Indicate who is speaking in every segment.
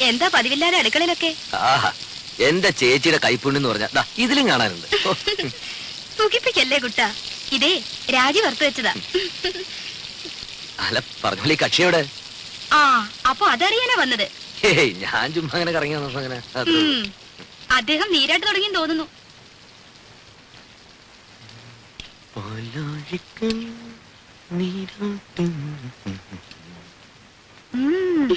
Speaker 1: എന്താ പതിവില്ലാതെ അടുക്കളയിലൊക്കെ
Speaker 2: ആഹാ എന്റെ ചേച്ചിയുടെ കൈപ്പുണ്യം എന്ന് പറഞ്ഞാ ദാ ഇതിലും കാണാനുണ്ട് ഓ,
Speaker 1: സുഖിപ്പിക്കല്ലേ കുട്ട ഇതേ രാജി വറുത്തു വെച്ചതാ
Speaker 2: അല്ല പറഞ്ഞോളി കക്ഷിയോടെ
Speaker 1: ആ അപ്പൊ അതറിയാനാ വന്നത്
Speaker 2: ഹേയ് ഞാൻ ചുമ്മാ അങ്ങനെ കറങ്ങി വന്നപ്പോ അങ്ങനെ അത്രേ ഉള്ളൂ.
Speaker 1: ഉം. അദ്ദേഹം നീരാട്ട് തുടങ്ങി തോന്നുന്നു
Speaker 2: പാലാഴിക്കൽ നീരാട്ടും.
Speaker 1: ഉം.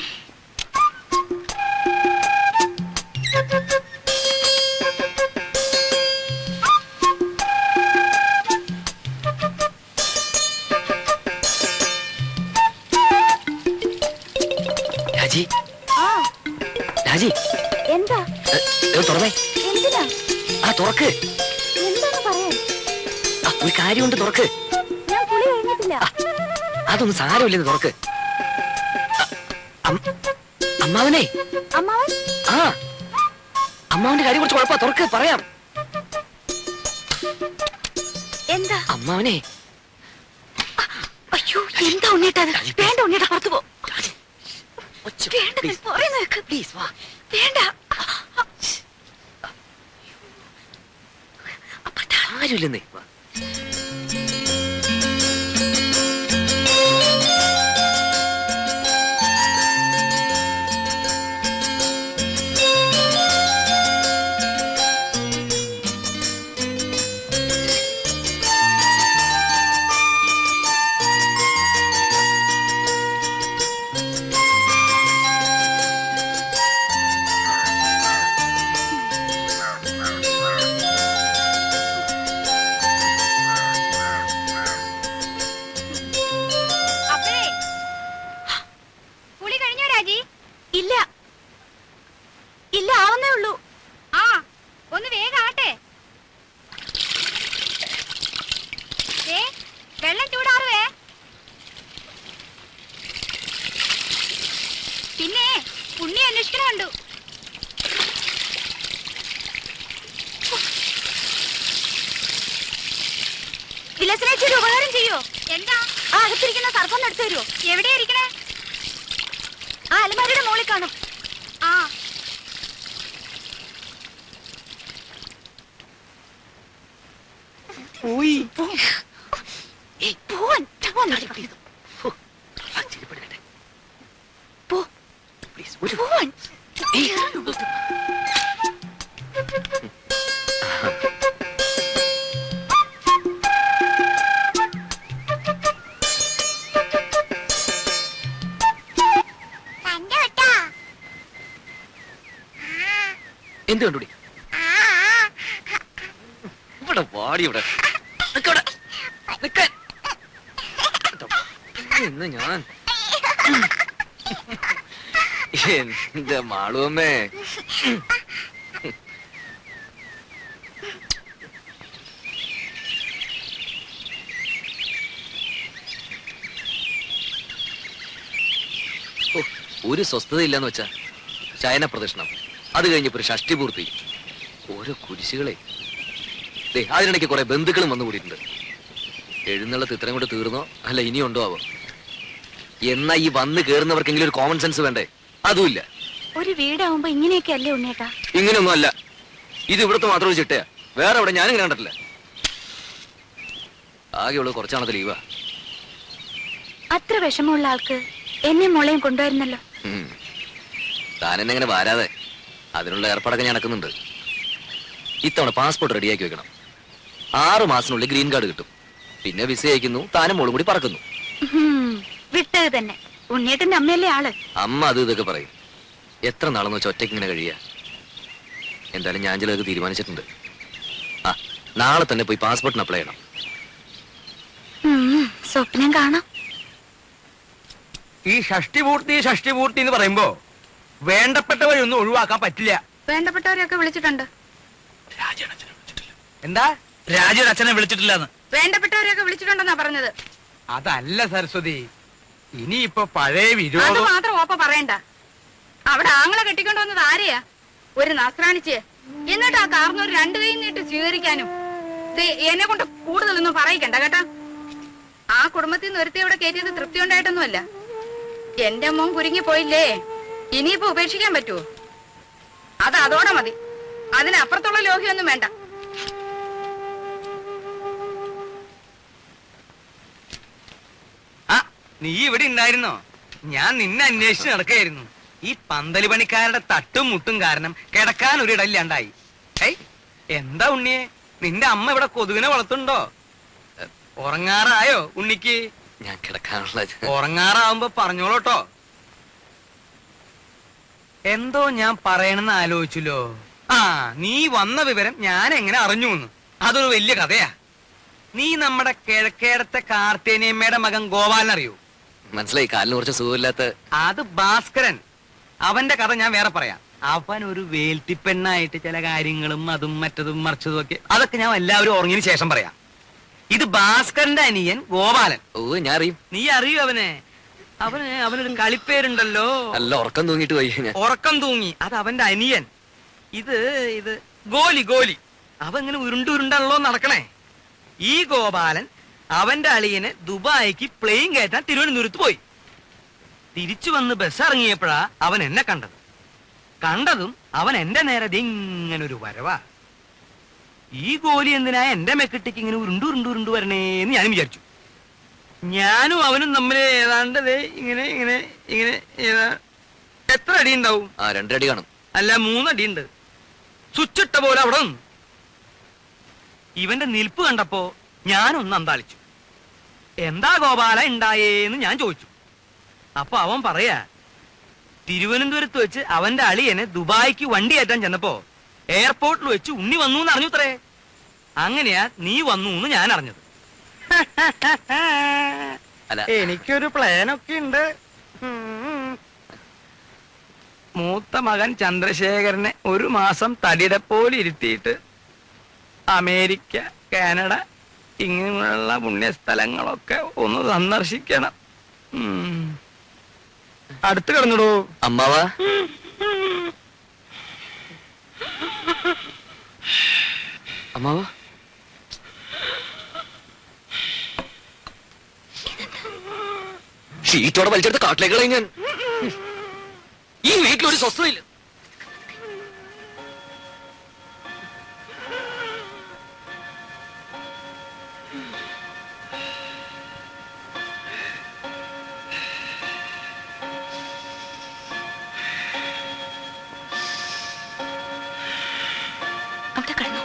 Speaker 2: രാജി
Speaker 1: ആ
Speaker 2: രാജി
Speaker 1: എന്താ
Speaker 2: ഏ, ഏ, തുറന്നേ
Speaker 1: എന്തിനാ
Speaker 2: ആ തുറക്ക്
Speaker 1: എന്താണ് പറയാൻ
Speaker 2: ആ, ഒരു കാര്യമുണ്ട് തുറക്ക്
Speaker 1: ഞാൻ കുളി കഴിഞ്ഞിട്ടില്ല
Speaker 2: അതൊന്നും സാരമില്ലെന്ന് തുറക്ക് അ- അം- അമ്മാവനെ
Speaker 1: അമ്മാവൻ
Speaker 2: ആ അമ്മാവന്റെ കാര്യം കുറച്ച് കുഴപ്പ തുറക്ക് പറയാം
Speaker 1: എന്താ
Speaker 2: അമ്മാവനെ
Speaker 1: അയ്യോ എന്താ ഉണ്ണേട്ടത് വേണ്ട ഉണ്ണേട്ട പുറത്തു പോ
Speaker 2: ഒച്ച,
Speaker 1: വേണ്ട
Speaker 2: please,
Speaker 1: പറയുന്ന കേക്ക്
Speaker 2: please, വാ.
Speaker 1: വേണ്ട അപ്പട്ടാ
Speaker 2: ആരുമില്ലെന്നേ വാ.
Speaker 1: അപ്പേ കുളി കഴിഞ്ഞോ രാജി ഇല്ല ഇല്ല ആവുന്നേ ഉള്ളൂ ആ ഒന്ന് വേഗം ആട്ടെ ദേ, വെള്ളം ചൂടാറുവേ പിന്നെ പുണ്ണി അന്വേഷിക്കണ കണ്ടു വിലസിനേച്ചി ഒരു ഉപകാരം ചെയ്യോ എന്താ ആ അകത്തിരിക്കുന്ന സർപ്പം എടുത്തു തരുമോ എവിടെയാ ഇരിക്കണേ ആ അലമാരിയുടെ മുകളിൽ കാണും ആ
Speaker 2: പോയി
Speaker 1: ഏയ്, പോവാൻ പോവാൻ നോക്ക്.
Speaker 2: ഹോ, ആ, ചെരുപ്പെടുക്കട്ടെ.
Speaker 1: പോ
Speaker 2: Please, ഒരു-
Speaker 1: പോവാൻ
Speaker 2: ഏയ്, എന്ത് കണ്ടുപിടി ഇവിടെ വാടി ഇവിടെ നിക്കവിടെ. നിക്കാൻ. ഇന്ന് ഞാൻ എന്റെ മാളുവമ്മേ ഓ, ഒരു സ്വസ്ഥതയില്ലെന്ന് വെച്ചാ ശയന പ്രദക്ഷിണം അത് കഴിഞ്ഞപ്പോ ഒരു ഷഷ്ടി പൂർത്തി ഓരോ കുരിശുകളെ ദേ അതിനിടയ്ക്ക് കുറെ ബന്ധുക്കളും വന്നു കൂടിയിട്ടുണ്ട് എഴുന്നള്ളത്ത് ഇത്രയും കൂടെ തീർന്നോ അല്ല ഇനിയുണ്ടോ ആവോ എന്നാ ഈ വന്ന് കേറുന്നവർക്കെങ്കിലും ഒരു കോമൺ സെൻസ് വേണ്ടേ അതുമില്ല
Speaker 1: ഒരു വീടാവുമ്പോ ഇങ്ങനെയൊക്കെ അല്ലേ ഉണ്ണേട്ടാ
Speaker 2: ഇങ്ങനെയൊന്നും അല്ല ഇത് ഇവിടുത്തെ മാത്രം ഒരു ചിട്ടയാ വേറെ എവിടെ ഞാനും ഇങ്ങനെ കണ്ടിട്ടില്ല ആകെയുള്ളത് കുറച്ചാണത് ലീവാ
Speaker 1: അത്ര വിഷമമുള്ള ആൾക്ക് എന്നെ മോളെയും കൊണ്ടുവരുന്നല്ലോ
Speaker 2: ഉം. താനെന്നെ ഇങ്ങനെ വരാതെ അതിനുള്ള ഏർപ്പാടൊക്കെ ഞാൻ നടക്കുന്നുണ്ട് ഇത്തവണ പാസ്പോർട്ട് റെഡിയാക്കി വെക്കണം ആറ് മാസത്തിനുള്ളിൽ ഗ്രീൻ കാർഡ് കിട്ടും പിന്നെ വിസ അയക്കുന്നു താനും മോളും കൂടി പറക്കുന്നു
Speaker 1: ഹും, വിട്ടത് തന്നെ ഉണ്ണേട്ടന്റെ അമ്മയല്ലേ ആള്
Speaker 2: അമ്മ അത് ഇതൊക്കെ പറയും എത്ര നാളെന്ന് വെച്ചാൽ ഒറ്റയ്ക്ക് ഇങ്ങനെ കഴിയുക എന്തായാലും ഞാൻ ചിലതൊക്കെ തീരുമാനിച്ചിട്ടുണ്ട് ആ നാളെ തന്നെ പോയി പാസ്പോർട്ടിന് അപ്ലൈ ചെയ്യണം
Speaker 1: ഉം, സ്വപ്നം കാണാം
Speaker 3: ഈ ഷഷ്ടിപൂർത്തി ഷഷ്ടിപൂർത്തി എന്ന് പറയുമ്പോ വേണ്ടപ്പെട്ടവരൊന്നും ഒഴിവാക്കാൻ പറ്റില്ല
Speaker 1: വേണ്ടപ്പെട്ടവരെയൊക്കെ വിളിച്ചിട്ടുണ്ട്
Speaker 3: എന്താ
Speaker 4: രാജയുടെ അച്ഛനെ വിളിച്ചിട്ടില്ലെന്ന്
Speaker 1: വേണ്ടപ്പെട്ടവരെയൊക്കെ വിളിച്ചിട്ടുണ്ടെന്നാ പറഞ്ഞത്
Speaker 3: അതല്ല സരസ്വതി ഇനിയിപ്പോ പഴയ
Speaker 1: അത്
Speaker 3: വിരോധം
Speaker 1: മാത്രം ഓപ്പ പറയണ്ട അവിടെ ആങ്ങളെ കെട്ടിക്കൊണ്ട് വന്നത് ആരെയാ ഒരു നസ്രാണിച്ച് എന്നിട്ട് ആ കാർന്നൂർ രണ്ടു കൈ നീട്ട് സ്വീകരിക്കാനും ദേ, എന്നെ കൊണ്ട് കൂടുതലൊന്നും പറയിക്കണ്ട കേട്ടാ ആ കുടുംബത്തിൽ നിന്ന് ഒരുത്തി ഇവിടെ കയറ്റിയത് തൃപ്തി ഉണ്ടായിട്ടൊന്നുമല്ല എന്റെ മോൻ കുരുങ്ങി പോയില്ലേ ഇനിയിപ്പോ ഉപേക്ഷിക്കാൻ പറ്റുമോ അത് അതോടെ മതി അതിനപ്പുറത്തുള്ള ലോഹ്യൊന്നും വേണ്ട
Speaker 3: ആ നീ ഇവിടെ ഉണ്ടായിരുന്നോ ഞാൻ നിന്നെ അന്വേഷിച്ച് നടക്കായിരുന്നു ഈ പന്തല് പണിക്കാരുടെ തട്ടും മുട്ടും കാരണം കിടക്കാൻ ഒരു ഇടയില്ലാണ്ടായി ഏയ് എന്താ ഉണ്ണിയെ നിന്റെ അമ്മ ഇവിടെ കൊതുകിനെ വളർത്തുണ്ടോ എ, ഉറങ്ങാറായോ ഉണ്ണിക്ക്
Speaker 2: ഞാൻ കിടക്കാനുള്ള
Speaker 3: ഉറങ്ങാറാവുമ്പോ പറഞ്ഞോളൂട്ടോ എന്തോ ഞാൻ പറയണെന്ന് ആലോചിച്ചല്ലോ ആ നീ വന്ന വിവരം ഞാൻ എങ്ങനെ അറിഞ്ഞു എന്ന് അതൊരു വലിയ കഥയാ നീ നമ്മുടെ കിഴക്കേടത്തെ കാർത്തേനിയമ്മയുടെ മകൻ ഗോപാലൻ അറിയൂ
Speaker 2: മനസ്സിലായി കാലിന് കുറച്ച് സുഖമില്ലാത്ത
Speaker 3: അത് ഭാസ്കരൻ അവന്റെ കഥ ഞാൻ വേറെ പറയാം അവൻ ഒരു വേൽത്തിപ്പെണ്ണായിട്ട് ചില കാര്യങ്ങളും അതും മറ്റതും മറിച്ചതും ഒക്കെ അതൊക്കെ ഞാൻ എല്ലാവരും ഉറങ്ങിയതിന് ശേഷം പറയാം ഇത് ഭാസ്കരന്റെ അനിയൻ ഗോപാലൻ
Speaker 2: ഓ ഞാൻ അറിയും
Speaker 3: നീ അറിയൂ അവനെ അവന് അവനൊരു കളിപ്പേരുണ്ടല്ലോ
Speaker 2: നല്ല ഉറക്കം തൂങ്ങിയിട്ട് പോയി ഞാൻ
Speaker 3: ഉറക്കം തൂങ്ങി അത് അവന്റെ അനിയൻ ഇത് ഇത് ഗോലി ഗോലി അവ ഇങ്ങനെ ഉരുണ്ട് ഉരുണ്ടല്ലോ നടക്കണേ ഈ ഗോപാലൻ അവന്റെ അളിയനെ ദുബായിക്ക് പ്ലെയിൻ കയറ്റാൻ തിരുവനന്തപുരത്ത് പോയി തിരിച്ചു വന്ന് ബസ് ഇറങ്ങിയപ്പോഴാ അവൻ എന്നെ കണ്ടത് കണ്ടതും അവൻ എന്റെ നേരെ ദേ ഇങ്ങനെ ഒരു വരവാ ഈ ഗോലി എന്തിനാ എന്റെ മെക്കിട്ടേക്ക് ഇങ്ങനെ ഉരുണ്ടു ഉരുണ്ടു ഉരുണ്ടു വരണേന്ന് ഞാൻ വിചാരിച്ചു ഞാനും അവനും തമ്മിൽ ഏതാണ്ട് ദേ ഇങ്ങനെ ഇങ്ങനെ ഇങ്ങനെ ഏതാ- എത്ര അടി ഉണ്ടാവും
Speaker 2: ആ രണ്ടടി കാണും
Speaker 3: അല്ല മൂന്നടി ഉണ്ട് സ്വിച്ചിട്ട പോലെ അവിടെ നിന്നു ഇവന്റെ നിൽപ്പ് കണ്ടപ്പോ ഞാനൊന്ന് അന്താളിച്ചു എന്താ ഗോപാല ഉണ്ടായേന്ന് ഞാൻ ചോദിച്ചു അപ്പൊ അവൻ പറയാ തിരുവനന്തപുരത്ത് വെച്ച് അവന്റെ അളിയനെ ദുബായിക്ക് വണ്ടി കയറ്റാൻ ചെന്നപ്പോ എയർപോർട്ടിൽ വെച്ച് ഉണ്ണി വന്നു എന്ന് അറിഞ്ഞുത്രേ അങ്ങനെയാ നീ വന്നു എന്ന് ഞാൻ അറിഞ്ഞത്
Speaker 2: അല്ല
Speaker 3: എനിക്കൊരു പ്ലാനൊക്കെ ഉണ്ട് ഉം. മൂത്ത മകൻ ചന്ദ്രശേഖരനെ ഒരു മാസം തടിയുടെ പോലെ ഇരുത്തിയിട്ട് അമേരിക്ക കാനഡ ഇങ്ങനെയുള്ള പുണ്യസ്ഥലങ്ങളൊക്കെ ഒന്ന് സന്ദർശിക്കണം ഉം. അടുത്ത് കിടന്നിടൂ
Speaker 2: അമ്മാവ അമ്മാവ ഷീറ്റോടെ വലിച്ചെടുത്ത് കാട്ടിലേക്ക് കളയും ഞാൻ ഈ വീട്ടിലൊരു സ്വസ്ഥതയില്ല
Speaker 1: അവിടെ കിടന്നു